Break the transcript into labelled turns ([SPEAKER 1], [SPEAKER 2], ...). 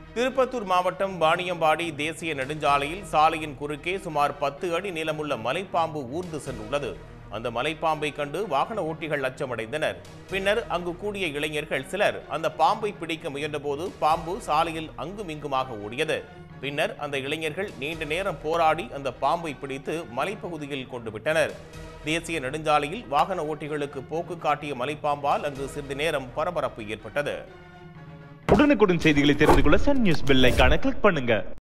[SPEAKER 1] திருப்பத்தூர் மாவட்டம் வாணியம்பாடி தேசிய நெடுஞ்சாலையில் சாலையின் குறுக்கே சுமார் பத்து அடி நீளமுள்ள மலைப்பாம்பு ஊர்ந்து சென்றுள்ளது அந்த மலைப்பாம்பை கண்டு வாகன ஓட்டிகள் அச்சமடைந்தனர் பின்னர் அங்கு கூடிய இளைஞர்கள் சிலர் அந்த பாம்பை பிடிக்க முயன்றபோது பாம்பு சாலையில் அங்கும் இங்குமாக ஓடியது பின்னர் அந்த இளைஞர்கள் நீண்ட நேரம் போராடி அந்த பாம்பை பிடித்து மலைப்பகுதியில் கொண்டு விட்டனர் தேசிய நெடுஞ்சாலையில் வாகன ஓட்டிகளுக்கு போக்கு காட்டிய மலைப்பாம்பால் அங்கு சிறிது நேரம் பரபரப்பு ஏற்பட்டது
[SPEAKER 2] உடனுக்குடன் செய்திகளை தெரிந்து கொள்ள சன் நியூஸ் பெல் ஐகானை கிளிக் பண்ணுங்க